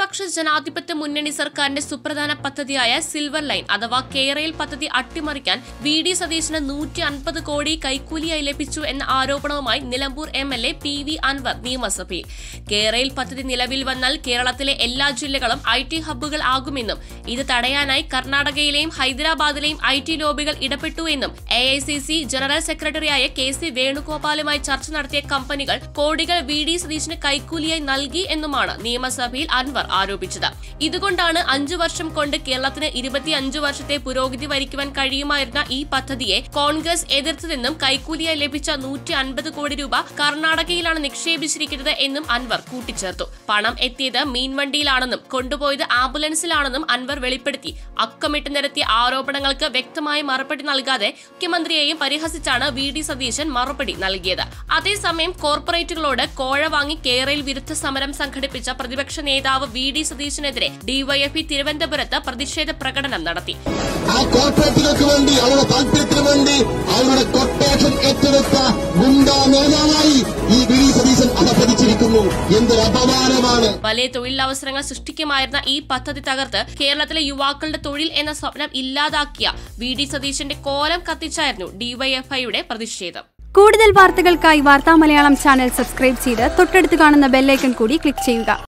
ഇടതുപക്ഷ ജനാധിപത്യ മുന്നണി സർക്കാരിന്റെ സുപ്രധാന പദ്ധതിയായ സിൽവർ ലൈൻ അഥവാ കേരയിൽ പദ്ധതി അട്ടിമറിക്കാൻ വി ഡി സതീശന് നൂറ്റി അൻപത് കോടി കൈക്കൂലിയായി ലഭിച്ചു എന്ന ആരോപണവുമായി Nilambur M L A P V Anvar നിയമസഭയിൽ കേരയിൽ പദ്ധതി നിലവിൽ വന്നാൽ കേരളത്തിലെ എല്ലാ ജില്ലകളും ഐ ടി ഹബ്ബുകൾ ആകുമെന്നും ഇത് തടയാനായി കർണാടകയിലെയും ഹൈദരാബാദിലെയും ഐ ടി ലോബികൾ ഇടപെട്ടു എന്നും A I C C general സെക്രട്ടറിയായ കെ സി വേണുഗോപാലുമായി ചർച്ച നടത്തിയ കമ്പനികൾ കോടികൾ വി ഡി സതീശന് കൈക്കൂലിയായി നൽകി എന്നുമാണ് നിയമസഭയിൽ അൻവർ ആരോപിച്ചത് ഇതുകൊണ്ടാണ് അഞ്ചു വർഷം കൊണ്ട് കേരളത്തിന് ഇരുപത്തിയഞ്ചു വർഷത്തെ പുരോഗതി വരിക്കുവാൻ കഴിയുമായിരുന്ന ഈ പദ്ധതിയെ കോൺഗ്രസ് എതിർത്തതെന്നും കൈക്കൂലിയായി ലഭിച്ച നൂറ്റി അൻപത് കോടി രൂപ കർണാടകയിലാണ് നിക്ഷേപിച്ചിരിക്കുന്നത് എന്നും അൻവർ കൂട്ടിച്ചേർത്തു പണം എത്തിയത് മീൻവണ്ടിയിലാണെന്നും കൊണ്ടുപോയത് ആംബുലൻസിലാണെന്നും അൻവർ വെളിപ്പെടുത്തി അക്കമിട്ട് നിരത്തിയ ആരോപണങ്ങൾക്ക് വ്യക്തമായ മറുപടി നൽകാതെ മുഖ്യമന്ത്രിയെയും പരിഹസിച്ചാണ് വി ഡി സതീശൻ മറുപടി നൽകിയത് അതേസമയം കോർപ്പറേറ്റുകളോട് കോഴ വാങ്ങി കേരളയിൽ വിരുദ്ധ സമരം സംഘടിപ്പിച്ച പ്രതിപക്ഷ നേതാവ് വി ഡി സതീശനെതിരെ ഡിവൈഎഫ്ഇ തിരുവനന്തപുരത്ത് പ്രതിഷേധ പ്രകടനം നടത്തി ആ കോർപ്പറേറ്റുകൾക്ക് വേണ്ടി അവരുടെ താല്പര്യത്തിന് വേണ്ടി അവരുടെ കൊട്ടേഷൻ ഏറ്റെടുത്ത ഗുണ്ടാ നേതാവായി ഈ വി ഡി സതീശൻ അധപ്പതിച്ചിരിക്കുന്നു എന്തൊരു അപമാനമാണ് വലിയ തൊഴിലവസരങ്ങൾ സൃഷ്ടിക്കുമായിരുന്ന ഈ പദ്ധതി തകർത്ത് കേരളത്തിലെ യുവാക്കളുടെ തൊഴിൽ എന്ന സ്വപ്നം ഇല്ലാതാക്കിയ വി ഡി സതീശന്റെ കോലം കത്തിച്ചായിരുന്നു ഡിവൈഎഫ്ഐയുടെ പ്രതിഷേധം കൂടുതൽ വാർത്തകൾക്കായി വാർത്താ മലയാളം ചാനൽ സബ്സ്ക്രൈബ് ചെയ്ത് തൊട്ടടുത്ത് കാണുന്ന ബെല്ലൈക്കൺ കൂടി ക്ലിക്ക് ചെയ്യുക